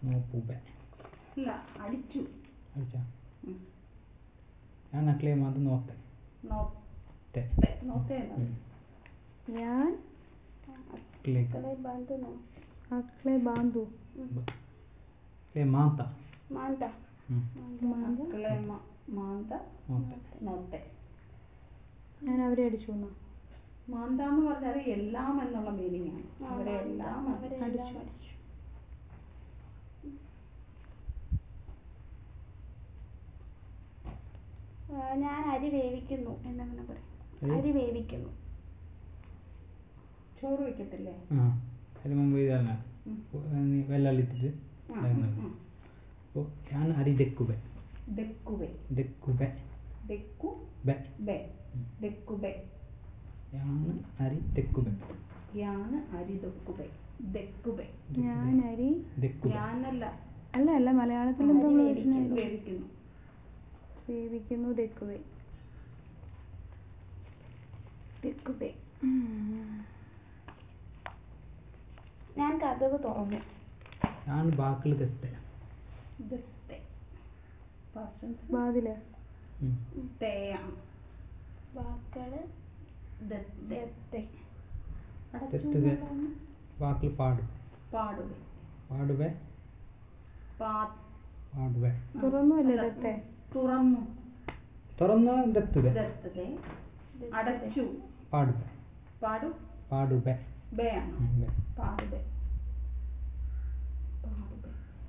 നോപ്പുബെ ഇല്ല അടിച്ചു അടിച്ചാ ഉം. ഞാൻ അക്ലേ മാത് നോത്തെ നോത്തെ തെ നോത്തേല ഉം. ഞാൻ ക്ലേ അക്ലെ ബാന്തു ക്ലേ മാത്ത മാന്ത ഉം. മാന്ത മക്കളെ മ- മാന്ത നോത്തെ നോത്തെ ഞാൻ അവരെ അടിച്ചു എന്നാ മാന്ത എന്ന് പറഞ്ഞാൽ എല്ലാം എന്നുള്ള മീനിങ് ആണ് അവരെ എല്ലാം അവരെ അടിച്ചു. എല്ലാം അടിച്ചു ആ, ഞാൻ അരി വേവിക്കുന്നു എന്നങ്ങനെ പറയും അരി? അരി വേവിക്കുന്നു ചോറ് വെക്കത്തില്ലേ ആ അതിന് മുമ്പ് ഇതല്ല ഉം. നീ വെള്ളലിട്ടിട്ട് ആ, ഇടുന്നത്. ഉം. അപ്പോൾ ഞാൻ അരി ദെക്കുബെ ദെക്കുവെ ദെക്കുബെ ദെക്കു ബെ ബെ ഉം. ദെക്കുബെ ഞാൻ അരി ദെക്കുബെ യാണ് അരി ദെക്കുബെ ദെക്കുബെ ഞാൻ അരി ദെക്കുബെ ഞാനല്ല അല്ല അല്ല മലയാളത്തിൽ എന്തോ അരി പ്രശ്നം വേവിക്കുന്നു. വേവിക്കുന്നു വേവിക്കുന്നു തെക്കുവേ തെക്കുപേ ഞാൻ കഥക് തുറന്നു ഞാൻ ബാക്കിൽ തെത്തെ ദത്തെ പാർസൻസ് ബാതില ഉം. തേയാണ് വാക്കള് ദത്തെ ദത്തെ തെറ്റുക ബാക്കിൽ പാടും പാടുവെ പാടുവെ പാ പാടുവെ തുറന്നു അല്ലേ അല്ല, ദത്തെ തുറന്നു തുറന്ന് ദത്തുവെ ദത്തതെ അടച്ചു പാടുവെ പാടു പാടുവെ ബേ ആണ് ഉം, ബെ. പാടുബെ പാടുബെ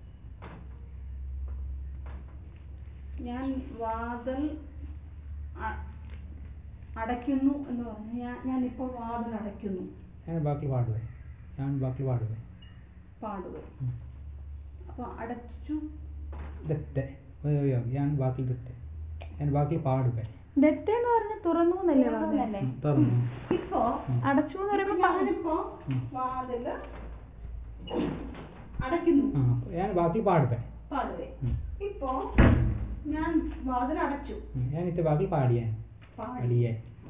ഞാൻ വാതിൽ അ- അടയ്ക്കുന്നു എന്ന് പറഞ്ഞു ഞാൻ ഞാൻ ഇപ്പോൾ വാതിൽ അടയ്ക്കുന്നു ഞാൻ ബാക്കിൽ പാടുവെ ഞാൻ ബാക്കിൽ പാടുവെ പാടുവെ ഉം. അപ്പൊ അടച്ചു ദത്തെ അയ്യോ ഞാൻ ബാക്കിൽ ദത്തെ ഞാൻ ബാക്കിൽ പാടുവെ ദത്തെ എന്ന് പറഞ്ഞ തുറന്നു എന്നല്ലേ പറഞ്ഞത് തുറന്നല്ലേ ഉം, തുറന്നു ഇപ്പോ അടച്ചു എന്ന് പറയുമ്പോ ഇപ്പൊ പ- ഞാനിപ്പോ ഉം. വാതില് അടയ്ക്കുന്നു ആ ഞാൻ ബാക്കിൽ പാടുവെ പാടുവെ ഉം. ഇപ്പോ ഞാൻ വാതിൽ അടച്ചു ഉം, ഞാൻ ഇത്തെ ബാക്കിൽ പാടിയേ പാടി പാടിയേ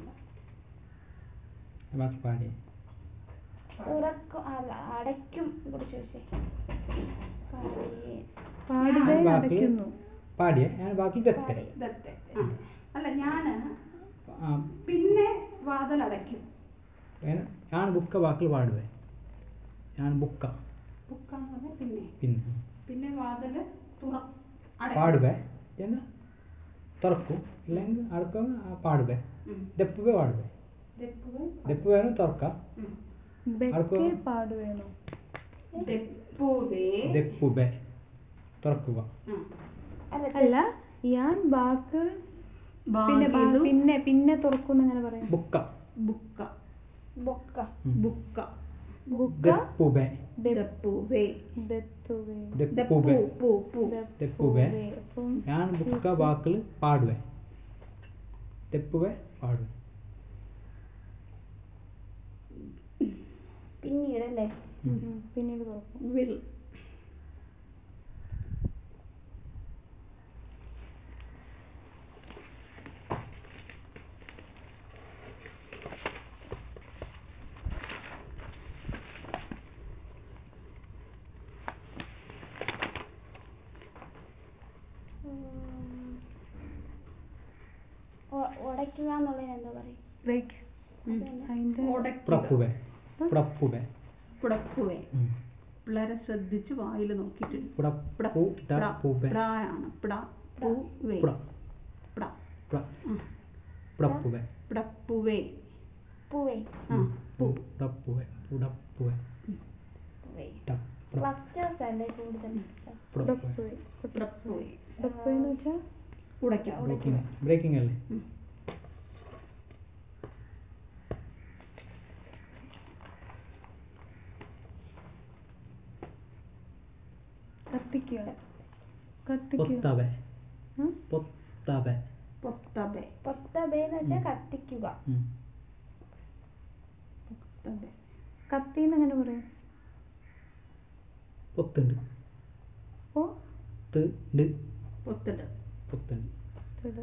ഞാൻ ബാക്കിൽ പാടിയേ തുറക്കും അല്ല അടയ്ക്കും കൂടി ചോദിച്ചേ പാടിയേ. പാടുകയെ ഞാൻ ബാക്കിൽ അടയ്ക്കുന്നു പാടിയേ ഞാൻ ബാക്കിൽ ദത്തെ പാടി. ദത്തെ ആ. അല്ല ഞാന് ആ, പിന്നെ വാതിൽ അടയ്ക്കും ഞാൻ ഞാൻ ബുക്ക ബാക്കിൽ പാടുവേ ഞാൻ ബുക്ക ബുക്കാന്ന് പറഞ്ഞാൽ പിന്നെ പിന്നെ പിന്നെ വാതില് തുറ അടയ്ക്കും. പാടുവേ എന്ന് തുറക്കും ഇല്ലെങ്കിൽ അടക്കം പാടുവേ ഉം. ദപ്പുവേ പാടുവേ ദെപ്പുവെ ദപ്പുവേനും തുറക്കാം ഉം. ബെക്കെ ആർക്കോ- പാടുവേണോ ദെപ്പുവേ ദപ്പുബേ തുറക്കുക ഉം. അല്ല അല്ല ഞാൻ ബാക്ക് പിന്നെ ബാ- ബാഗിലു പിന്നെ പിന്നെ തുറക്കുന്നു അങ്ങനെ പറയാം ബുക്ക ബുക്ക ബൊക്ക ഉം. ബുക്ക ബുക്ക ദപ്പുബേ ദെപ്പുവേ ദത്തുവേ ദെപ്പു ദപ്പുബേ പൂ പൂ ദപ്പുവേ അപ്പം ഞാൻ ബുക്ക ബാക്കിൽ പാടുവേ ദപ്പുവേ പാടുവേ പിന്നീട് അല്ലേ ഉം. ഉം, പിന്നീട് തുറക്കും വിൽ ഉം. ഒ- ഉടയ്ക്കുക എന്നുള്ളതിന് എന്താ പറയും ബ്രേക്ക് അതിന്റെ ഉടയ്ക്കുക പ്രപ്പുവേ പ്രപ്പുവേ പുടപ്പുവേ ഉം. പിള്ളേരെ ശ്രദ്ധിച്ച് വായിൽ നോക്കിയിട്ട് പുടപ്പു ഡപ്പുവേ പ്രായാണ് പിട പു വേ പുട പിട പ്ര ഉം. പുടപ്പുവേ പിടപ്പുവേ പൂവേ ആ പു പുടപ്പുവേ പുടപ്പുവേ പൂവേ ഡപ്പ് പ്ര ക്ലസ്റ്റേഴ്സ് അല്ലേ കൂടുതൽ പുടപ്പുവേ ഡപ്പുവേ പിടപ്പുവേ ഡപ്പുവേ എന്ന് വെച്ചാൽ ഉടയ്ക്കാം ബ്രേക്കിംഗ് ബ്രേക്കിംഗ് അല്ലേ ഉം. കത്തിക്കുക കത്തിക്കുക പൊത്തവേ ഉം? പൊത്തവേ പൊത്തബെ പൊത്തബേന്ന് വെച്ചാൽ കത്തിക്കുക ഉം. പൊത്തബെ കത്തിന്ന് എങ്ങനെ പറയും പൊത്തുണ്ട് ഓ ണ്ട് പൊത്തട് പൊത്തുണ്ട് ഇത്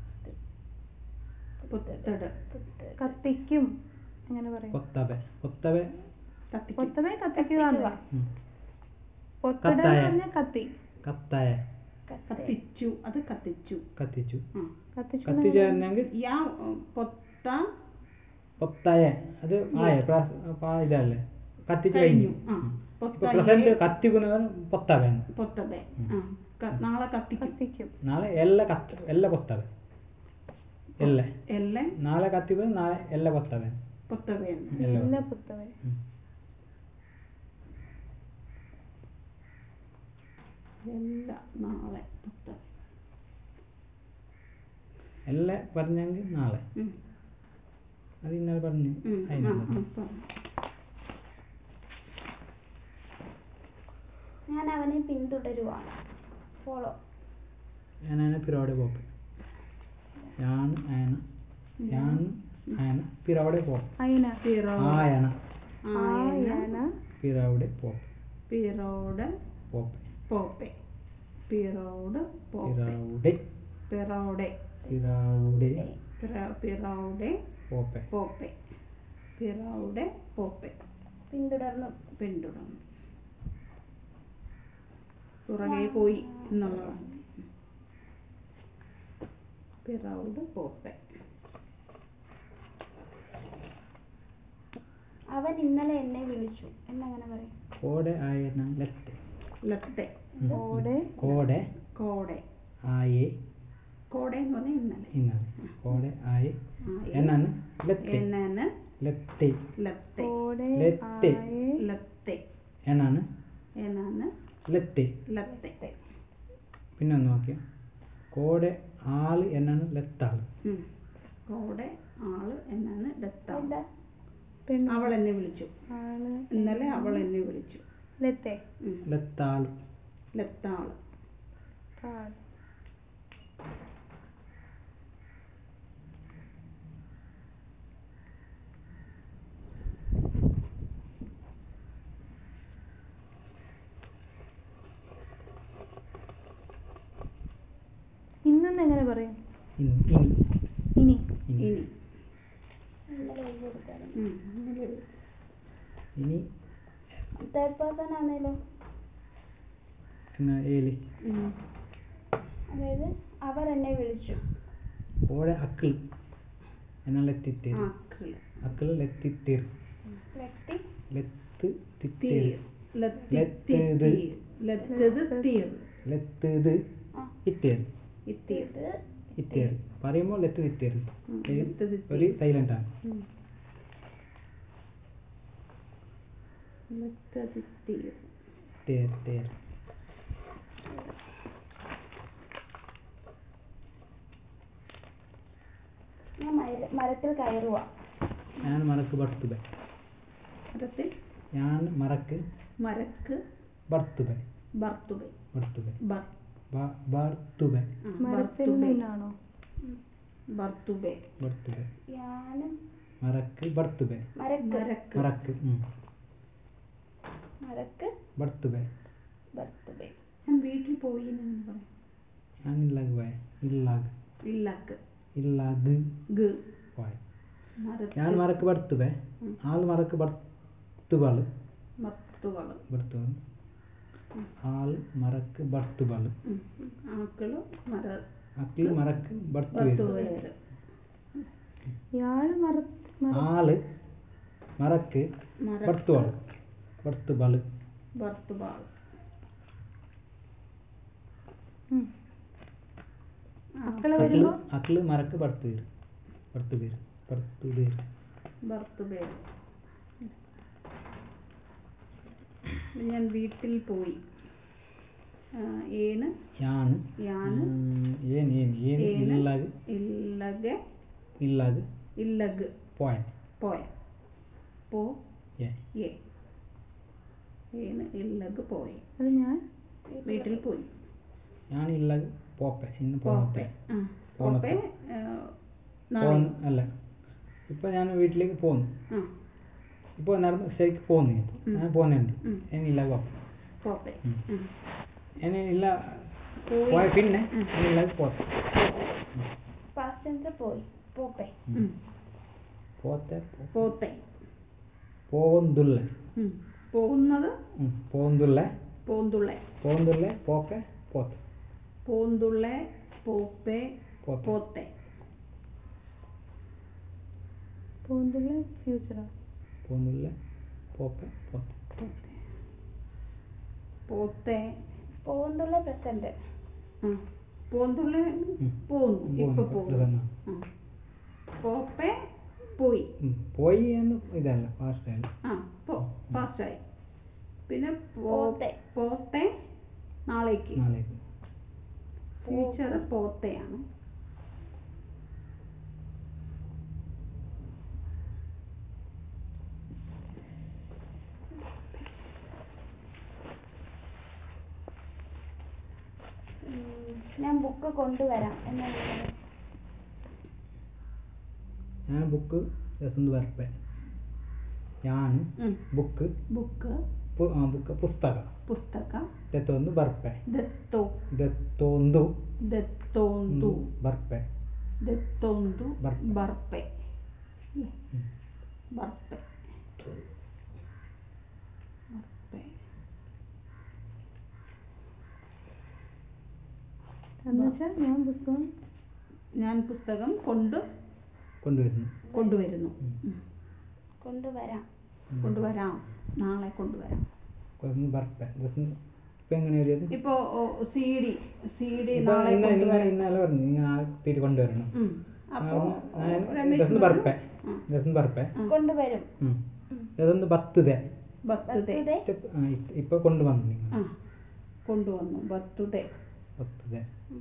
പൊത്തട് കത്തിക്കും എങ്ങനെ പറയും പൊത്തവേ പൊത്തവേ കത്തിക്കും പൊത്തമേ കത്തിക്കുക എന്ന്. ഉം. പൊത്തട എന്ന് കത്തായ. പറഞ്ഞാൽ കത്തി കത്തായ കത്തിച്ചു അത് കത്തിച്ചു കത്തിച്ചു ആ കത്തിച്ചു കത്തിച്ചു പറഞ്ഞെങ്കിൽ യാ ഉം, പൊത്ത പൊത്തായ അത് ആയ പ്രാ- പാ- ഇതല്ലേ കത്തിച്ചു കഴിഞ്ഞു. കഴിഞ്ഞു ആ. ഉം. ഇപ്പൊ പൊത്തായ. പ്രസന്റ് കത്തിക്കുന്നവൻ പൊത്താവേ പൊത്തവേ ആ ക- നാളെ കത്തിക്കും കത്തിക്കും നാളെ ಎಲ್ಲ ಕತ್ತ ಎಲ್ಲ ಕೊತ್ತವೆ ಎಲ್ಲ എല്ലാം ನಾಳೆ ಕತ್ತಿವೆ ನಾಳೆ ಎಲ್ಲ ಕೊತ್ತವೆ പൊത്തവേ ಎಲ್ಲ എല്ലാ പുത്തവൻ ಹ್ಮ್. എല്ലാം നാളെ പൊത്തവേ ಎಲ್ಲ പറഞ്ഞെങ്കിൽ നാളെ ഉം. അത് ഇന്നലെ പറഞ്ഞു ഉം. ആ, അതിനല്ല ആ, പറഞ്ഞു. ഞാൻ അവനെ പിന്തുടരുവാണ് ഫോളോ ഞാനാണ് പിറവടെ പോപ്പ് ഞാൻ ആന ഞാൻ ആന പിറവടെ പോപ്പ് അയന പിറോ ആയണ ആയന ആയന പിറവടെ പോപ്പ് പിറോട് പോപ്പ് പോപ്പെ പിറോട് പോപ്പെ പിറവടെ പിറോടെ പിറവടെ പിറ- പിറോടെ പോപ്പെ പോപ്പെ പിറോടെ പോപ്പെ പിന്തുടർന്നു പിന്തുടർന്നു പുറകെ പോയി എന്നുള്ളതാണ് പിറോട് പോപ്പെ അവൻ ഇന്നലെ എന്നെ വിളിച്ചു എന്നങ്ങനെ പറയും കോടെ ആയന ലെറ്റ് ലത്തെ കോടെ കോടെ കോടെ ആയേ കോടെ എന്ന് പറഞ്ഞാൽ ഇന്നലെ ഇന്നാണ് കോടെ ആയേ ആയെ. എന്നാണ് ലെത്തെ എന്നാണ് ലെത്തെ ലത്തെ കോടെ ലെത്തെ. ആയെ ലത്തെ എന്നാണ് എന്നാണ് ലെത്തെ ലത്തെ പിന്നെ ഒന്ന് നോക്കിയ കോടെ ആള് എന്നാണ് ലെത്താള് ഉം. കോടെ ആള് എന്നാണ് ലത്ത എന്താ പെണ്ണ് അവൾ എന്നെ വിളിച്ചു ആള് ഇന്നലെ അവൾ എന്നെ വിളിച്ചു ലെത്തെ ഉം. ലെത്താള് ലത്താള് കാട് ഇന്നെന്ന് എങ്ങനെ പറയും ഇനി ഇനി ഇനി ഇനി ഇനി ഇന്നലെ എഴുതി കൊടുത്തായിരുന്നു ഉം. ഇന്നലെ വിളിച്ചു. ഇനി തേർഡ് പേഴ്സൺ ആണേലോ എന്നാ ഏലി ഉം. അതായത് അവർ എന്നെ വിളിച്ചു കോടെ അക്കിൾ എന്നാ ലെത്തിത്തേര് ആക്കിള് അക്കിൾ ലെത്തിത്തേര് വ്യക്തി ലെത്ത് തീർ തിത്തേര് ലത്തി ലത്തത്. തീർ. ലത്തത് തീർ ലെത്തത് ആ ഇത്തേര് ഇത്തീർ ഇത് ഇത്തേര് പറയുമ്പോൾ ലെത്ത് തിത്തേര് ഉം. ഏ, ലെത്തത് ഒരു സൈലന്റ് ആണ് ഉം. ലത്തത് തീർ തേർ തേർ ഞാൻ മര- മരത്തിൽ കയറുക ഞാൻ മറക്ക് ബർത്തുബെ മരത്തിൽ ഞാൻ മറക്ക് മരക്ക് ബർത്തുബെ ബർത്തുബെ ബർത്തുബെ ബർ ബ- ബർത്തുബെ ആ, മരത്തിൽ ബർത്തുബെ. നിന്നാണോ ബർത്തുബെ ബർത്തുബെ ഞാനും മറക്ക് ബർത്തുബെ മരക്ക് മരക്ക് മറക്ക് ഉം. മരക്ക് ബർത്തുബെ ബർത്തുബേ ഞാൻ വീട്ടിൽ പോയി എന്നാണ് പറയാം ഞാൻ ഇല്ലാഗ് പോയ ഇല്ലാഗ് ഇല്ലക്ക് ഇല്ലാഗ് ഗ പോയ മരത്ത് ഞാൻ മറക്ക് ബർത്തുബെ ഉം. ആൾ മറക്ക് ബർത്തുബാള് മത്തുകള് ബർത്തുബാള് ആൾ മറക്ക് ബർത്തുബാള് ഉം. ആക്കള് മര അക്കിൾ മറക്ക് ബർത്തുബേര് ബർത്തുവേര് ഇയാള് മര മര ആള് മറക്ക് മരക്ക് ബർത്തുബാള് ബർത്തുബാള് ബർത്തുബാൾ ഉം. മക്കള് അക്കിള് വരുമ്പോ അക്കിള് മറക്ക് ബർത്തുബേര് ബർത്തുബേര് ബർത്തുബേര് ബർത്തുബേര് ഞാൻ വീട്ടിൽ പോയി ആ, ഏന് ಯಾನ್ ಯಾನ್ ಏನ್ ಏನ್ ಏನ್ ಏನ್ ಇಲ್ಲಾಗ ഇല്ലಗೆ ಇಲ್ಲಾಗ ഇല്ലഗ് ಪಾಯಿಂಟ್ പോയ പോ ಏ ഏ ഏന് ഇല്ലഗ് പോയി അത് ഞാൻ വീട്ടിൽ പോയി ഞാൻ ഇല്ലാಗ പോപ്പೆ ಇನ್ನು പോപ്പെ പോപ്പೆ ആ പോന്നത്തെ. പോപ്പെ ആ, നാളെ പോന്ന് അല്ല ഇപ്പൊ ഞാൻ വീട്ടിലേക്ക് പോന്നു ആ ഇപ്പൊ നടന്ന് ശരിക്ക് പോന്നു ഞാൻ. ഉം. ഞാൻ പോന്നുണ്ട് ഉം. ಏನಿಲ್ಲ പോപ്പೆ പോപ്പെ ഉം. ഉം. ಏನಿಲ್ಲ പോയി. പോയ പിന്നെ ഉം. ಏನಿಲ್ಲ പോത്തെ പാസ്റ്റ് ടെൻസ് പോയി പോപ്പേ ഉം. പോത്തെ പോത്തെ പോവുന്തുള്ള ഉം. പോകുന്നത് പോവുന്തുള്ള പൂന്തുള്ളെ പോന്തുള്ള പോക്കെ പോത്ത് പൂന്തുള്ളെ പൂപ്പെ പോത്ത് പോത്തെ പൂന്തുള്ള ഫ്യൂച്ചറാ പോന്തുള്ള പോക്കെ പോത്ത് പോത്തെ പൂന്തുള്ള പ്രസന്റ് ആ പൂന്തുള്ളെ ഉം. പോന്നു ഇപ്പൊ പോന്നു. പോന്നു ഇതെന്നാ? ആ. പോപ്പെ പോയി ഉം. പോയി എന്ന് ഇതല്ല ഫാസ്റ്റ് അല്ല ആ പോ ഫാസ്റ്റായി പിന്നെ പോ- പോത്തെ. പോത്തെ നാളേക്ക് നാളേക്ക് ഫ്യൂച്ചർ പോത്തെയാണ് ഉം, ഞാൻ ബുക്ക് കൊണ്ടുവരാം എന്നാണ് ഞാൻ ബുക്ക് രസം വരപ്പെ ഞാൻ ബുക്ക് ബുക്ക് ಪು- ಆ, ಬುಕ್ ಪುಸ್ತಕ ಪುಸ್ತಕ ದೆತ್ತೊಂದು ಬರ್ಪೆ ದೆತ್ತೋ ದೆತ್ತೊಂದು ದೆತ್ತೊಂದು ಬರ್ಪೆ ದೆತ್ತೊಂದು ಬರ್ಪೆ. ಬರ್ಪೆ ಹ್ಮ್. ಬರ್ಪೆ ಬರ್ಪೆ എന്നുവെച്ചാൽ ഞാൻ പുസ്തകം ഞാൻ പുസ്തകം കൊണ്ട് കൊണ്ടുവരുന്നു കൊണ്ടുവരുന്നു ഉം. ഉം. കൊണ്ടുവരാം ഉം. കൊണ്ടുവരാം നാളെ കൊണ്ടുവരാം കൊണ്ടുവന്ന് ಬರ್ಪೆ ദിവസം ഇപ്പൊ എങ്ങനെ എഴുതിയത് ഇപ്പോ സി ഡി സി ഡി ഇപ്പൊ നാളെ ഇന്ന- ഇന്ന- കൊണ്ടുവരാം ഇന്നലെ പറഞ്ഞു നിങ്ങൾ ആ തീര് കൊണ്ടുവരണം ഉം. അപ്പോ ഞാൻ രമേശ് ദിവസം പറഞ്ഞു, ಬರ್ಪೆ ഉം. ദിവസം ಬರ್ಪೆ ഉം. കൊണ്ടുവരും ಹ್ಮ್ ಅದೊಂದು ಬರ್ತದೆ ബർത്തുഡേ ബർത്ത്ഡേ ಇಷ್ಟ- ಆ, ಇಷ್ಟ- ಇಪ್ಪ ಕೊಂಡು ಬಂದು ನೀವು ആ കൊണ്ടുവന്നു ബർത്തുഡേ ಬರ್ತದೆ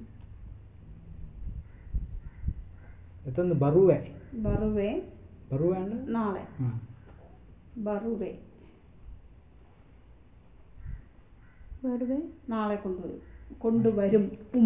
ಇದೊಂದು ಬರುವೆ ബറുവേ ಬರುವೆ ಅಂದ್ರೆ നാളെ ಹಾ ബറുവേ വെറുതെ നാളെ കൊണ്ടുവരും കൊണ്ടുവരും ഉം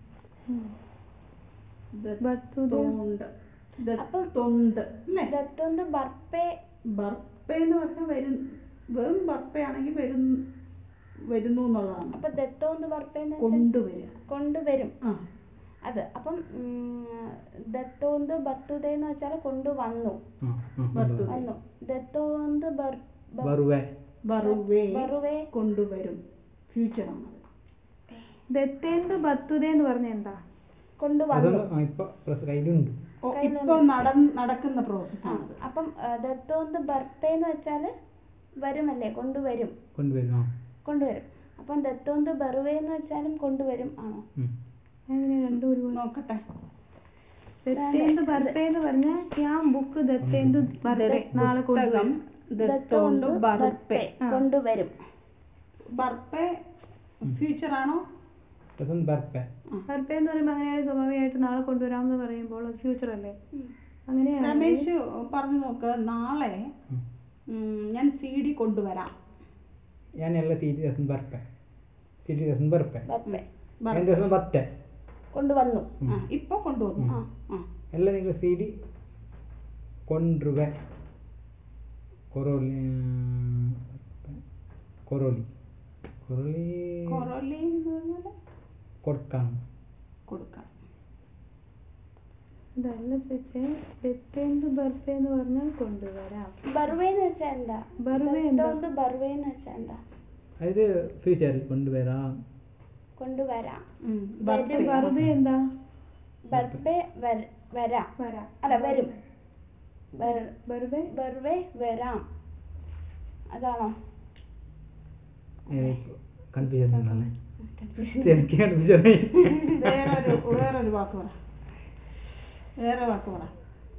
ബർത്തുഡേ ദത്തോണ്ട് ദത്തൊണ്ട് അല്ലേ ദത്തൊന്ന് ബർപ്പേ ബർപ്പ എന്ന് പറഞ്ഞാൽ വരും വെറും ബർപ്പയാണെങ്കിൽ വരും വരുന്നു എന്നുള്ളതാണ് അപ്പൊ ദത്തോന്ന് ബർപ്പേന്ന് വെച്ചാൽ കൊണ്ടുവരിക കൊണ്ടുവരും ആ അത് അപ്പം ഉം, ദത്തോന്ത് ബർത്തുദേ എന്ന് വെച്ചാൽ കൊണ്ടുവന്നു ಹಾ ಹಾ ಬರ್ತದೆ. വന്നു ദത്തോന്ത് ബർ ബർ- ಬರುವೆ ബറുവേ ബറുവേ കൊണ്ടുവരും ഫ്യൂച്ചറാണ് ദത്തേന്ത് ബത്തുതേ എന്ന് പറഞ്ഞ എന്താ കൊണ്ടുവന്നു ಅದೊಂದು ಆ, ಇಪ್ಪ ಪ್ಲಸ್ ಕೈಲುಂಟು ഓ, കയ്യിലുണ്ട്. ഇപ്പൊ നട നടക്കുന്ന പ്രോസസ് ആ, ആണത് അപ്പം ആ, ദത്തോന്ത് ബർത്തേ എന്ന് വെച്ചാല് വരുമല്ലേ കൊണ്ടുവരും കൊണ്ടുവരും ആ കൊണ്ടുവരും അപ്പം ദത്തോന്ത് ബറുവേ എന്ന് വെച്ചാലും കൊണ്ടുവരും ആണോ ഉം. അങ്ങനെ രണ്ടും ഒരുപോലെ നോക്കട്ടെ ദത്തേന്ത് ബർത്തേ എന്ന് പറഞ്ഞാൽ ഞാൻ ബുക്ക് ദത്തേന്ത് ബർത്തേ നാളെ പുസ്തകം കൊണ്ടുവരും ദത്തോണ്ട് ബർപ്പെ ആ. കൊണ്ടുവരും ബർപ്പെ ഫ്യൂച്ചർ ആണോ ಅದೊಂದು ಬರ್ಪೆ ബർത്തേ എന്ന് പറയുമ്പോൾ അങ്ങനെയാണ് സ്വാഭാവികമായിട്ട് നാളെ കൊണ്ടുവരാമെന്ന് പറയുമ്പോൾ അത് ഫ്യൂച്ചർ അല്ലേ അങ്ങനെയാണ് രമേശ് പറഞ്ഞു നോക്ക് നാളെ ಹ್ಮ್. ഉം, ഞാൻ സി ഡി കൊണ്ടുവരാം ഞാൻ ಎಲ್ಲ ಸೀಟಿ ദിവസം ಬರ್ಪೆ ಸೀಟಿ ദിവസം ಬರ್ಪೆ ബർപ്പേ ബർ- ഞാൻ ദിവസം ಬರ್ತೆ കൊണ്ടുവന്നു ആ, ഇപ്പൊ കൊണ്ടുവന്നു ഉം. ആ ആ ಎಲ್ಲ നിങ്ങൾ സി ഡി കൊണ്ടുവെ കൊറോലി കൊറോലി കൊറോലി കൊറോലി എന്ന് പറഞ്ഞാല് കൊടുക്കാം കൊടുക്കാം അതല്ല ചേച്ചേ ദത്തേന്ത് ബർത്തേ എന്ന് പറഞ്ഞാൽ കൊണ്ടുവരാം ബറുവേ എന്ന് വെച്ചാൽ എന്താ ബറുവേ എന്താ? ദത്തോന്ത് ബറുവേ എന്ന് വെച്ചാൽ എന്താ അത് ഫ്യൂച്ചറിൽ കൊണ്ടുവരാം കൊണ്ടുവരാം ഉം, ബർത്തേ ബർപ്പെ. ബറുവേ എന്താ ബർപ്പേ വര- വരാം വരാം അല്ല വരും ബർ- ബറുവേ ബറുവേ വരാം അതാണോ കൺഫ്യൂഷൻ ഉണ്ടല്ലേ എനിക്ക് കൺഫ്യൂഷൻ വേറൊരു വേറൊരു വാക്ക് പറ വേറെ വാക്ക് പറ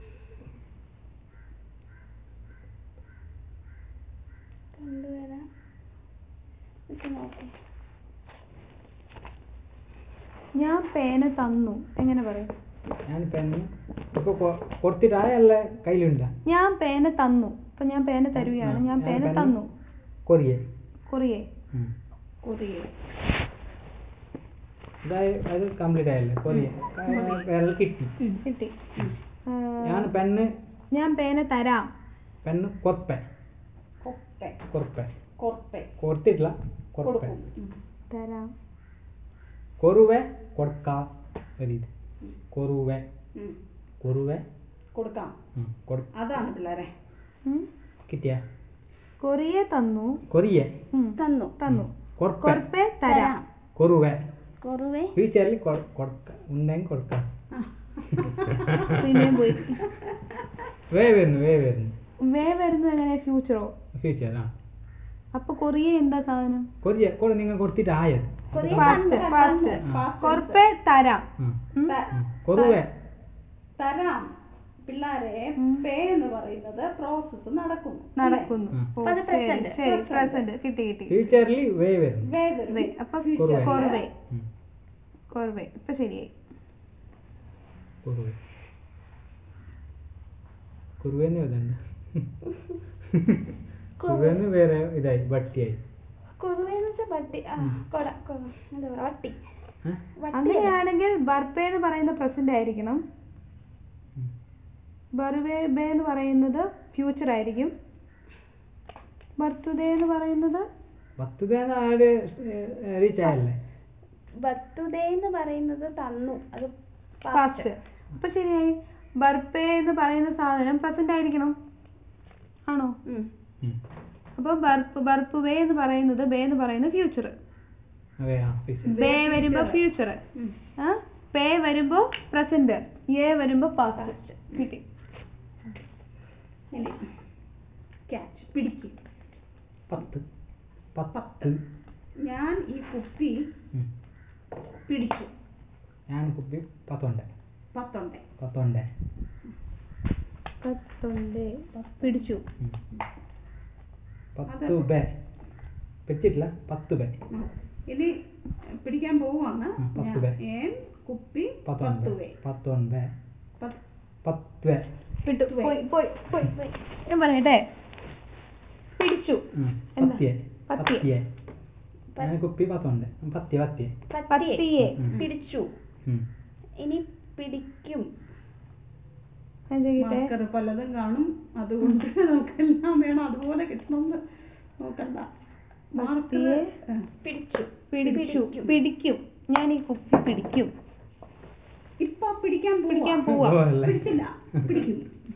കൊണ്ടുവരാം ഇത് നോക്കേ ഞാൻ പേന തന്നു എങ്ങനെ പറയും ഞാൻ പെണ്ണ് ഇപ്പൊ കൊടുത്തിട്ടായല്ല കയ്യിലുണ്ട ഞാൻ പേന തന്നു ഇപ്പൊ ഞാൻ പേന തരുകയാണ് ആ, ഞാൻ ഞാൻ പേന പേന- തന്നു കൊറിയ കൊറിയേ കൊറിയ അതായത് അത് കംപ്ലീറ്റ് ആയല്ലേ കൊറിയ വേറെ കിട്ടി കിട്ടി ആ, ഞാൻ പെണ്ണ് ഞാൻ പേന തരാം പെണ്ണ് കൊർപ്പെ കൊപ്പെ കൊർപ്പെ കൊർപ്പെ കൊടുത്തിട്ടില്ല കൊർപ്പെ കൊടുക്കും ഉം. തരാം കൊറുവെ കൊടുക്കാ ഒരിത് കൊറുവെ ഉം. കൊറുവെ കൊടുക്കാം ഉം, കൊടു അതാണ് പിള്ളേരെ ഉം. കിട്ടിയ കൊറിയ തന്നു കൊറിയ ഉം. തന്നു തന്നു കൊർപ്പെ കൊർപ്പെ തരാം കൊറുവെ കൊറുവേ ഫ്യൂച്ചറിൽ കൊടുക്ക ഉണ്ടെങ്കിൽ കൊടുക്കാം പിന്നെയും പോയി വേ വരുന്നു വേ വരുന്നു വേ വരുന്നത് എങ്ങനെ ഫ്യൂച്ചറോ ഫ്യൂച്ചർ ആ അപ്പൊ കൊറിയ എന്താ സാധനം കൊറിയ കൊറേ നിങ്ങൾ കൊടുത്തിട്ട് ആയത് കൊറിയ പാസ്റ്റ് കണ്ട് പാസ്റ്റ് Past കൊർപ്പെ തരാം ഉം. ഉം. ത- ഉം. കൊറുവെ തരാം പിള്ളാരെ ഉം. പേ എന്ന് പറയുന്നത് പ്രോസസ്സ് നടക്കുന്നു നടക്കുന്നു ഉം. ഓ, അത് ശരി present. ശരി Present. പ്രസന്റ് കിട്ടി കിട്ടി ഫ്യൂച്ചറിൽ വേ വരുന്നു വേ വരും. വേ അപ്പൊ കൊറുവെ. കൊർവേ ഉം. കൊർവേ ഇപ്പൊ ശരിയായി കൊറുവെ കുറുവെന്ന് ഇതുണ്ട് കുറുവെന്ന് വേറെ ഇതായി വട്ടിയായി കൊറുവേന്ന് വെച്ചാൽ വട്ടി ആ കൊട കൊ- എന്താ പറയാ വട്ടി ഏ? വട്ടി അങ്ങനെയാണെങ്കിൽ ബർപ്പേ എന്ന് പറയുന്ന പ്രസന്റ് ആയിരിക്കണം ഉം. ബർവേ ബേ എന്ന് പറയുന്നത് ഫ്യൂച്ചർ ആയിരിക്കും ബർത്തുഡേ എന്ന് പറയുന്നത് പത്തുതേന്ന് ആര് റീച്ച് ആയല്ലേ ബർത്തുഡേ എന്ന് പറയുന്നത് തന്നു അത് പാസ്റ്റ് അപ്പൊ ശരിയായി ബർപ്പേ എന്ന് പറയുന്ന സാധനം പ്രസന്റ് ആയിരിക്കണം ആണോ ഉം. ഉം. അപ്പൊ ബർപ്പ് ബർപ്പ് വേ എന്ന് പറയുന്നത് ബേ എന്ന് പറയുന്നത് ഫ്യൂച്ചർ അതെ ആ ഫ്യൂച്ചർ ബേ വരുമ്പോ ഫ്യൂച്ചർ ഉം. പേ വരുമ്പോ പ്രസന്റ് എ വരുമ്പോ പാസ്റ്റ് കിട്ടി ഇനി ക്യാച്ച് പിടിക്കും പത്ത് പത്ത് ഞാൻ ഈ കുപ്പി ഉം. പിടിച്ചു ഞാൻ കുപ്പി പത്തുണ്ട് പത്തുണ്ട് പത്തുണ്ട് പത്തൊണ്ട് പിടിച്ചു ഉം. പത്ത് ബേ പിടിച്ചിട്ടില്ല പത്ത് ബേ ഉം. ഇനി പിടിക്കാൻ പോവാണ് ഉം, പത്ത് ഞാൻ- ബേ. ഏൻ കുപ്പി പത്തൊണ്ട് പത്ത് ബേ വേ പത്തൊണ്ട് ബേ പത്ത് പത്ത് ബേ വിട്ടു പോയി പോയി പോയി പോയി ഞാൻ പറയട്ടെ പിടിച്ചു ഉം. എന്താ? പത്തിയെ പത്തിയെ. പത്തിയെ ഞാൻ കുപ്പി പത്തുണ്ട് പത്തിയെ പത്തിയെ പത്തിയെ പത്തിയെ ഉം. പിടിച്ചു ഉം. ഇനി പിടിക്കും ഞാൻ ചെയ്യട്ടെ മാർക്കർ പലതും കാണും അതുകൊണ്ട് നമുക്കെല്ലാം വേണം അതുപോലെ കിട്ടണമെന്ന് നോക്കണ്ട മാർക്കർ പത്തിയെ. പിടിച്ചു പിടിച്ചു പിടിക്കും. പിടിക്കും ഞാൻ ഈ കുപ്പി പിടിക്കും ഇപ്പൊ പിടിക്കാൻ പോവാ. പിടിക്കാൻ പോവാ. പോവല്ലേ? പിടിച്ചില്ല പിടിക്കും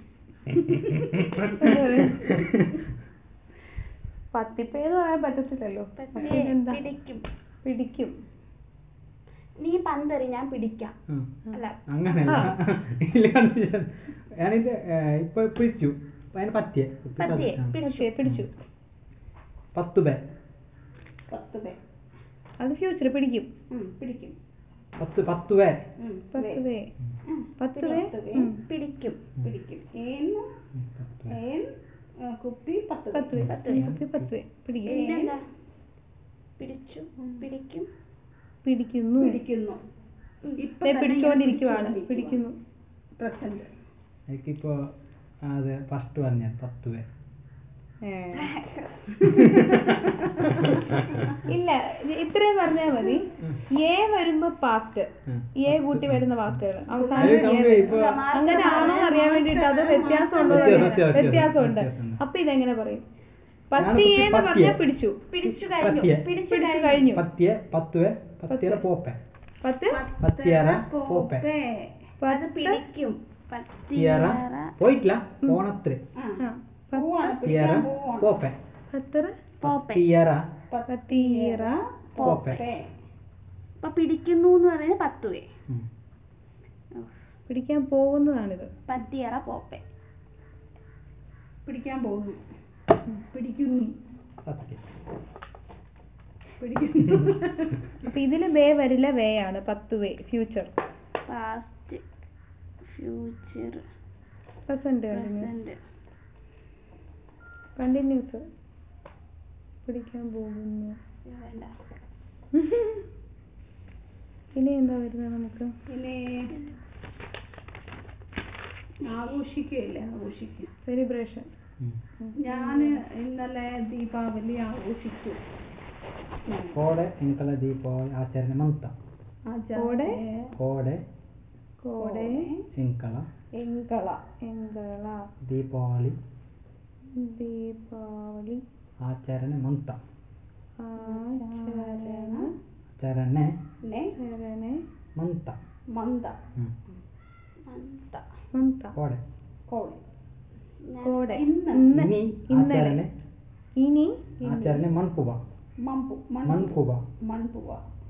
പത്തിപ്പേന്ന് പറയാൻ പറ്റത്തില്ലല്ലോ പത്തിയെ എന്താ പിടിക്കും പിടിക്കും നീ പന്തെറി ഞാൻ പിടിക്കാം ഉം. അല്ല അങ്ങനല്ല ഇല്ല confusion. ഞാനിത് ഏ, ഇപ്പൊ പിടിച്ചു അതിന് പറ്റിയ കുപ്പി പത്തിയെ പത്ത്. ആ. പിടിച്ചു പിടിച്ചു പത്ത് ബേ പത്ത് പേ അത് ഫ്യൂച്ചർ പിടിക്കും ഉം, പിടിക്കും പത്ത് പത്ത് ബേ ഉം, പത്ത് വേ. വേ ഉം. പത്ത് വേ പത്ത് വേ. ഉം. പിടിക്കും പിടിക്കും ഏൻ ഉം, പത്ത് ബേ. ഏൻ ആ, കുപ്പി പത്ത് വേ. പത്ത് വേ പത്ത് വേ. കുപ്പി പത്ത് വേ പിടിക്കും പിന്നെന്താ പിടിച്ചു പിടിക്കും പിടിക്കുന്നു പിടിക്കുന്നു ഇപ്പൊ ദേ തന്നെ പിടിച്ചുകൊണ്ടിരിക്കുവാണ് ഞാൻ പിടിക്കുന്നു പ്രസന്റ് എനിക്കിപ്പോ അത് ഫസ്റ്റ് പറഞ്ഞ പത്ത് ബേ ഏ. ഇല്ല ഇത് ഇത്രയും പറഞ്ഞാൽ മതി എ വരുമ്പോ പാസ്റ്റ് ഉം. എ കൂട്ടി വരുന്ന വാക്കുകൾ അത് അവസാനം നമുക്ക് A ഇപ്പൊ അങ്ങനെ ആണോ അറിയാൻ വേണ്ടിട്ട് അത് വ്യത്യാസമുണ്ടോ വ്യത്യാസം, എന്ന് വ്യത്യാസം, വ്യത്യാസമുണ്ട് വ്യത്യാസമുണ്ട്. അപ്പൊ ഇതെങ്ങനെ പറയും ഞാൻ പത്തി കുപ്പി എന്ന് പത്തിയെ. പറഞ്ഞാൽ പിടിച്ചു പിടിച്ചു കഴിഞ്ഞു പത്തിയെ. പിടിച്ചു പിടിച്ചു കഴിഞ്ഞു കഴിഞ്ഞു പത്തിയെ പത്ത് ബേ പത്തിയറ പോപ്പെ പത്ത് പത്തിയറ പോപ്പെ പേ. അത് പത്ത് പിടിക്കും തിയറ പത്തിയറ പോയിട്ടില്ല പോണത്ര ആ. ആ, പോവാണ്, തിയറ പിടിക്കാൻ പോവാണ്. പോപ്പെ പത്തറ പോപ്പെ തിയറ പത്തിയറ പോപ്പെ പേ. അപ്പൊ പിടിക്കുന്നു എന്ന് പറയുന്നത് പത്തുവേ ഉം. പിടിക്കാൻ പോകുന്നതാണിത് പത്തിയറ പോപ്പെ പിടിക്കാൻ പോകുന്നു പിടിക്കുന്നു പത്തി പിടിക്കുന്നു അപ്പൊ ഇതില് വേ വരില്ല വേ ആണ് പത്ത് വേ future past future present continuous present continuous പിടിക്കാൻ പോകുന്നു വേണ്ട ഇനി എന്താ വരുന്നത് നമുക്ക് പിന്നെ ആഘോഷിക്കുകയില്ല ആഘോഷിക്കുക സെലിബ്രേഷൻ ഉം. ഞാൻ ഇന്നലെ ദീപാവലി ആഘോഷിച്ചു കോടെ എനിക്കുള്ള ദീപാവളി ആചരണ ಮಂತ കോടെ? ಕೋಡೆ കോടെ ಎಂಕಲ എങ്കള എങ്കള ದೀಪಾವಳಿ ദീപാവലി ಆಚರಣೆ ಮಂತ ആചരണ ಆಚರಣೆ നെ ചരണ ಮಂತ മന്ദ ಹ್ಮ್. മന്ത മന്ത ಕೋಡೆ കോളി കോടെ ഇന്ന് ഇന്ന് ಇನಿ ഇന്നലെ ಆಚರಣೆ ഇനി ಆಚರಣೆ ಮನ್ಪುವ മൺപു മൺ മൺപുവ മൺപുവ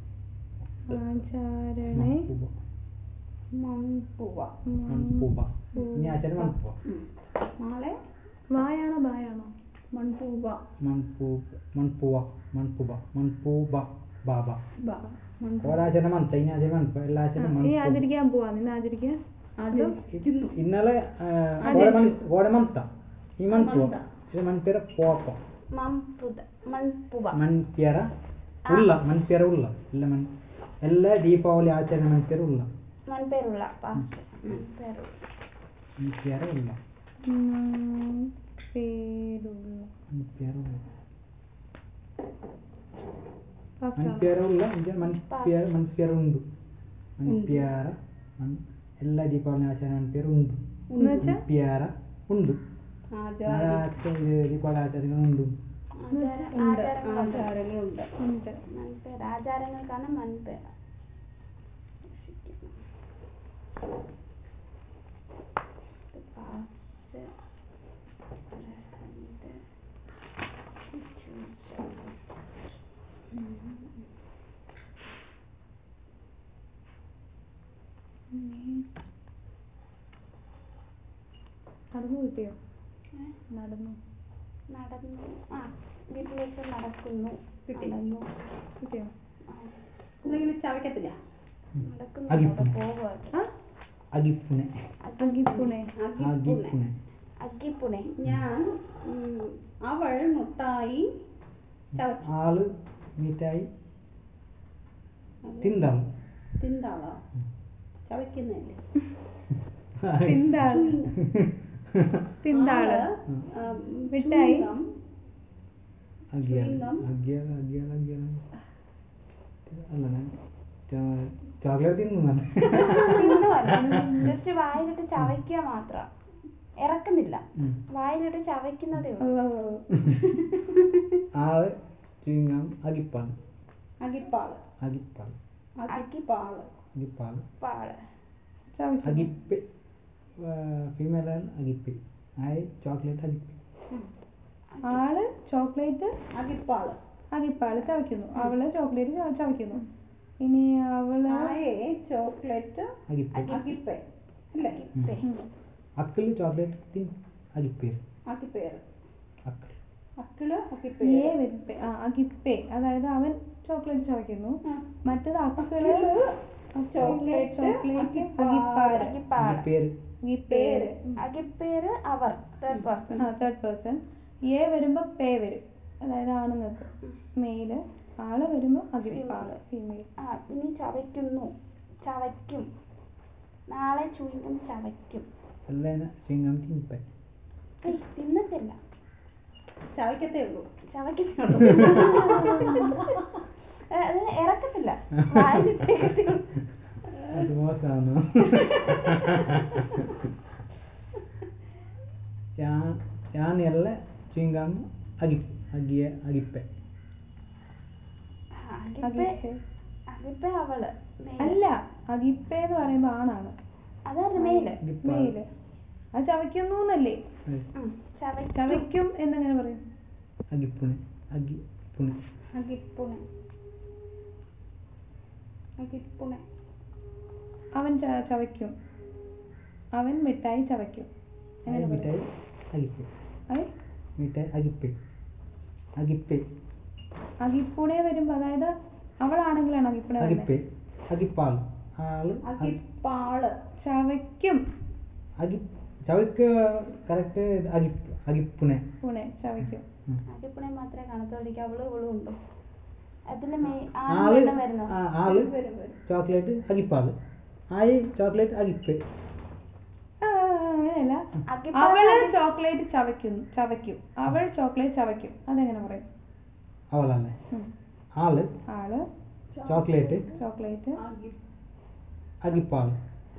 ആചാരണെ മൺപുവ മൺപുവ മൺപുവ ഇനി ആചാരം മൺപുവ ഉം. നാളെ വായാണോ ബായാണോ മൺപൂവ മൺപൂ മൺപുവ മൺപുവ മൺപൂവ ബാബ ബ മൺപു ഒരാചരണം മൺത ഇനി ആചാരം മൺപ എല്ലാ ആചരണം ഈ മൺപു ആചരിക്കാൻ പോവാ നിന്ന് ആചരിക്കാൻ ആചരിക്കുന്നു ഇന്നലെ അതെ. ഓടെ മൺത ഈ മൺപുവ ಮಂತ. ഇത് മൺപേര പോപ്പ മൺപുത മൺപുവ മൺപ്യാര ഉള്ള മൺപ്യാര ഉള്ള ಎಲ್ಲ ಮನ್ ಎಲ್ಲ ದೀಪಾವಳಿ ಆಚರಣೆ ಮನ್ಪ್ಯಾರ ಉಳ್ಳ മൺപേരുള്ള പാസ്റ്റ് മൺപേരുള്ള ಮನ್ಪ್ಯಾರ ಉಳ್ಳ ഉം, പേരുള്ള ಮನ್ಪ್ಯಾರ ಉಳ್ಳ ഫസ്റ്റ് മൺപ്യാര ഉള്ള ഇത് മൺപ്യാര മൺപ്യാര ഉണ്ട് മൺപ്യാര മൺ- എല്ലാ ദീപാവಳಿ ആചരണೆ മൺപ്യാರ ഉണ്ട് എന്ന് വെച്ചാ മൺപ്യാര ഉണ്ട് ആചാര ആച- ഇത് ദീപാവളി ആചരണങ്ങൾ ഉണ്ട് ആചാര ഉണ്ട് ആചാരങ്ങളുണ്ട് ആചാരങ്ങളുണ്ട് ഉണ്ട് മൺപേര് ആചാരങ്ങൾക്കാണ് മൺപേര് പാസ്റ്റ് പ്രസന്റ് ഫ്യൂച്ചർ നടന്നു കിട്ടിയോ നടന്നു നടന്നു ആ വീട്ടിലേക്ക് നടക്കുന്നു കിട്ടി. നടന്നു കിട്ടിയോ ആ, എന്തെങ്കിലും ചവയ്ക്കത്തില്ല നടക്കുന്നു അകിപ്പുനെ. പോകുക ആ അകിപ്പുനെ അഗിപ്പുണെ അകിപ്പുനെ അഗ്ഗിപ്പുണെ ഞാൻ ഉം, അവൾ മുട്ടായി ചവച്ചു ആള് മീറ്റായി തിന്താള് തിന്താളോ ചവയ്ക്കുന്നല്ലേ തിന്താള് തിന്താള് ആള്, ഉം, മിഠായി. ചുങ്കം, അഗ്യാല ചുങ്കം. അഗ്യാല അഗ്യാല അഗ്യാല അല്ല ഞാൻ ചോക്ലേറ്റ് തിന്നു ജസ്റ്റ് വായിലിട്ട് ചവയ്ക്കുക മാത്രം ഇറക്കുന്നില്ല ഉം. വായിലിട്ട് ചവയ്ക്കുന്നതേ ഉള്ളൂ ആള് ചുങ്ങാം അകിപ്പാണ് അകിപ്പാള് അകിപ്പാണ് അകിപ്പാള് അകിപ്പാണ് പാള് അകിപ്പ് ഫീമെയിൽ ആണ് അകിപ്പ് ആയി ചോക്ലേറ്റ് അകിപ്പ് ആള് ചോക്ലേറ്റ് അകിപ്പാള് അകിപ്പാള് ചവയ്ക്കുന്നു അവള് ചോക്ലേറ്റ് ചവ- ചവയ്ക്കുന്നു ഇനി അവള് ആയെ ചോക്ലേറ്റ് അകിപ്പ് അകിപ്പേ അല്ലേ അഗ്ഗിപ്പേ. ഉം. അക്കിള് ചോക്ലേറ്റ് തിൻ അകിപ്പേര് അകിപ്പേര് അക്കിൾ അക്കിള് ഏ അകിപ്പേര് വരുപ്പേ ആ അകിപ്പേ അതായത് അവൻ ചോക്ലേറ്റ് ചവയ്ക്കുന്നു ആ. മറ്റേത് അക്കിള് ചോക്ലേറ്റ്, ചോക്ലേറ്റ് അകിപ്പാട്. അകിപ്പാട് അഗ്ഗിപ്പാള് അകിപ്പേര് അകിപ്പേര് അഗ്ഗിപ്പേര് അവർ തേർഡ് പേഴ്സൺ ആ തേർഡ് പേഴ്സൺ ഏ വരുമ്പോ പേ വരും അതായത് ആണുങ്ങൾക്ക് മെയില് ആള് വരുമ്പോ അകിപ്പാള് ഫീമെയിൽ ആ ഇനി ചവയ്ക്കുന്നു ചവയ്ക്കും നാളെ ചുയിങ്ങും ചവയ്ക്കും എല്ലാം ചുങ്ങാം തിൻപെ ഏയ് തിന്നത്തില്ല ചവയ്ക്കത്തേ ഉള്ളൂ ചവയ്ക്കുന്നുള്ളൂ ഏ, അത് ഇറക്കത്തില്ല വായിലിട്ടേക്കത്തേ ഉള്ളൂ. അത് മോശമാണ് ഞാൻ ಎಲ್ಲ ചുങ്ങാം അഗി അഗിയ അകിപ്പെ ആ, അഗ്ഗിപ്പേ അകിപ്പേ അഗ്ഗിപ്പേ അവള് male. അല്ല അകിപ്പേ എന്ന് പറയുമ്പോ ആണാണ് അതാണ് മെയില് അകിപ്പാ മെയില് അത് ചവയ്ക്കുന്നു എന്നല്ലേ ചവയ്ക്കും ചവയ്ക്കും എന്നെങ്ങനെ പറയും അകിപ്പുണെ അകിപ്പുണെ അകിപ്പുണെ അകിപ്പുണെ അവൻ ച- ചവയ്ക്കും അവൻ മിഠായി ചവയ്ക്കും എങ്ങനെ മിഠായി പറയും അകിപ്പ് അത് മിഠായി അകിപ്പ് അകിപ്പ് അകിപ്പുണെ വരുമ്പോ അതായത് അവളാണെങ്കിലാണ് അകിപ്പുണെ അകിപ്പ് വരുന്നത് അകിപ്പാൾ ആള് അകിപ്പാള് ചവയ്ക്കും അഗി ചവക്ക് കറക്റ്റ് അകിപ്പ് അകിപ്പുണെ പുണെ ചവയ്ക്കും ഉം. അഗ്ഗിപ്പുണെ മാത്രമേ കാണത്തുള്ളൂ അവള് ഇവളും ഉണ്ടോ അതില് മെയ് ആള് ആണെണ്ണം വരുന്നു ആ, ആള് വരും വരും ചോക്ലേറ്റ് അകിപ്പാള് ആയി ചോക്ലേറ്റ് അകിപ്പ് ആ, അങ്ങനെയല്ല അകിപ്പാള് അവള് അകി- ചോക്ലേറ്റ് ചവയ്ക്കുന്നു ചവയ്ക്കും അവൾ ചോക്ലേറ്റ് ചവയ്ക്കും അതെങ്ങനെ പറയും അവളല്ലേ ഉം. ആള് ആള് ചോക്ലേറ്റ് ചോക്ലേറ്റ് അകി- അകിപ്പാള്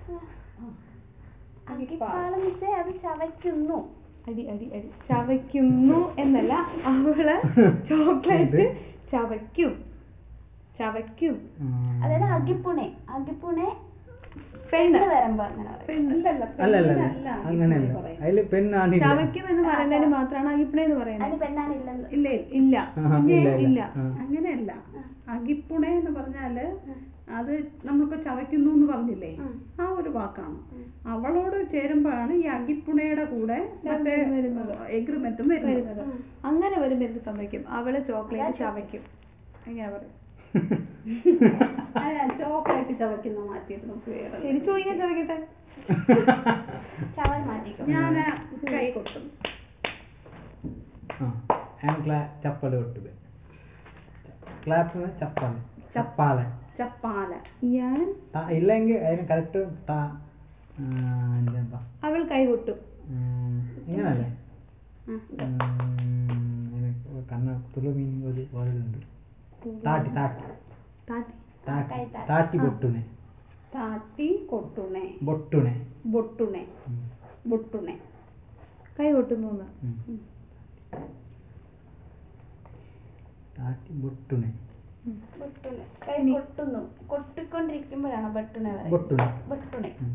അഗ്ഗിപ്പാള് മിസ്സേ അത് ചവയ്ക്കുന്നു അടി അടി അടി ചവയ്ക്കുന്നു എന്നല്ല അവള് ചോക്ലേറ്റ് ചവയ്ക്കും ചവയ്ക്കും ഉം. അതായത് അഗ്ഗിപ്പുണെ അഗ്ഗിപ്പുണെ പെണ്ണ് പെണ്ണ് വരുമ്പോ അങ്ങനെ പറയും പെണ്ണ് അല്ലല്ല അല്ല അല്ല പെണ്ണിനല്ല അല്ല അങ്ങനെയല്ല പറയുന്നത്. അതില് പെണ്ണാണ് ഇല്ല. ചവയ്ക്കും എന്ന് പറയുന്നതിന് മാത്രമാണ് അകിപ്പണ എന്ന് പറയുന്നത് അതിന് പെണ്ണാണ് ഇല്ലെന്ന് ഇല്ല ഇല്ല ആഹാ, കുഞ്ഞേ, ഇല്ല ഇല്ല ഇല്ല ആ. അങ്ങനെയല്ല അകിപ്പുണ എന്ന് പറഞ്ഞാല് അത് നമ്മളിപ്പോ ചവയ്ക്കുന്നു എന്ന് പറഞ്ഞില്ലേ ഉം. ആ ഒരു വാക്കാണ് അവളോട് ചേരുമ്പോഴാണ് ഈ അകിപ്പുണയുടെ കൂടെ മറ്റേ വരുന്നത്. എഗ്രിമെന്റും വരുന്നത് വരുന്നത് അങ്ങനെ വരുമ്പോ എന്ത് സംഭവിക്കും അവള് ചോക്ലേറ്റ് ചവയ്ക്കും എങ്ങനെ പറയും ചോക്ലേറ്റ് ചവയ്ക്കുന്ന മാറ്റിയിട്ട് നമുക്ക് വേറെ ശരി ചോദിക്കാൻ ചോദിക്കട്ടെ ചവൽ മാറ്റിക്കും ഞാൻ കൈ കൊട്ടും ആ ആൻക്ല ചപ്പല് കൊട്ടുക ക്ലാപ്പ് ചപ്പാല് ചപ്പാല ചപ്പാല ഞാൻ ത- ഇല്ലെങ്കിൽ അതിന് കറക്റ്റ് താ എന്താ അവൾ കൈ കൊട്ടും ഇങ്ങനല്ലേ ഉം. കണ്ണ തുളു മീൻ ഒരു വേർഡുണ്ട് താട്ടി താട്ടി താത്തി താട്ടി കൈ താട്ടി. താട്ടി പൊട്ടുനെ താത്തി കൊട്ടുണേ ബൊട്ടുനെ ബൊട്ടുണേ ഉം. ബൊട്ടുണേ കൈ കൊട്ടുന്നു എന്ന്. ഉം. താട്ടി ബൊട്ടുനെ ഉം. ബൊട്ടുണെ കൈ കൊട്ടുന്നു കൊട്ടിക്കൊണ്ടിരിക്കുമ്പോഴാണ് ബട്ടുണെ പറയുന്നത് ബൊട്ടുനെ ബട്ടുണെ ഉം.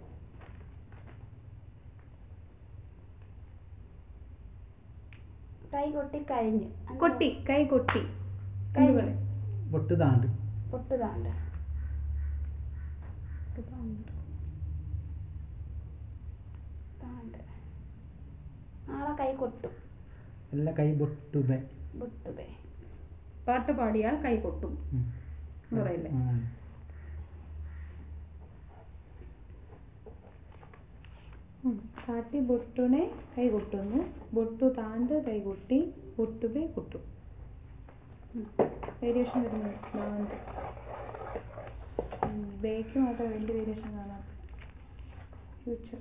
കൈ കൊട്ടി കഴിഞ്ഞു അങ്ങനെ കൊട്ടി കൈ കൊട്ടി കൈ എന്ത് പറയും ബൊട്ട് താണ്ട് പൊട്ട് താണ്ട താണ്ട് നാളെ കൈ കൊട്ടും എല്ലാ കൈ ബൊട്ടുബെ ബൊട്ടുപേ പാട്ട് പാടിയാൽ കൈ കൊട്ടും ഉം. എന്ന് പറയില്ലേ ആ. ഉം. താത്തി ബൊട്ടുനെ കൈ കൊട്ടുന്നു ബൊട്ടു താണ്ട് കൈ കൊട്ടി ബൊട്ടുബെ കൊട്ടു വേരിയേഷൻ വരുന്നത് താണ്ട് ബേക്ക് മാത്രം വലിയ വേരിയേഷൻ കാണാം ഫ്യൂച്ചർ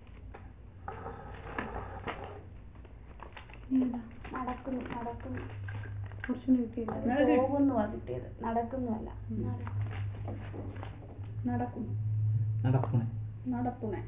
നടക്കുന്നു നടക്കുന്നു കുറച്ചും കിട്ടിയില്ല അത് കിട്ടി. പോകുന്നു ആ കിട്ടിയത് നടക്കുന്നു അല്ല നടക്കും നടപ്പുണെ നടപ്പുണെ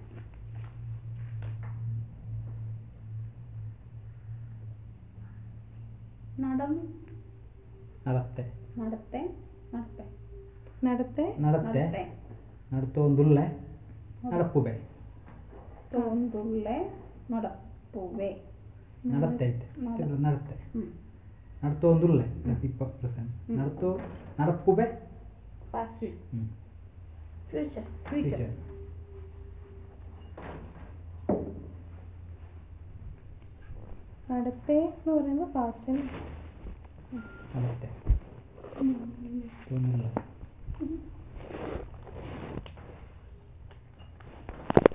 നടം നടത്തെ നടത്തെ നടത്തെ നടത്തെ നടത്തെ നടത്തെ നടത്തോന്തുള്ളെ നടപ്പുബെ തോന്തുള്ളെ നടപ്പുവേ നടത്തേറ്റ് നട- നടത്തെ ഉം. നടത്തോന്തുള്ളെ ഇപ്പൊ പ്രസന്റ് ഉം. നടത്തോ നടപ്പുബെ ഫസ്റ്റ് ഉം. ഫ്യൂച്ചർ ഫ്യൂച്ചർ ടീച്ചർ നടത്തെ എന്ന് പറയുമ്പോൾ ഫാസ്റ്റ് നടത്തെ തോന്നുന്നില്ല ഉം.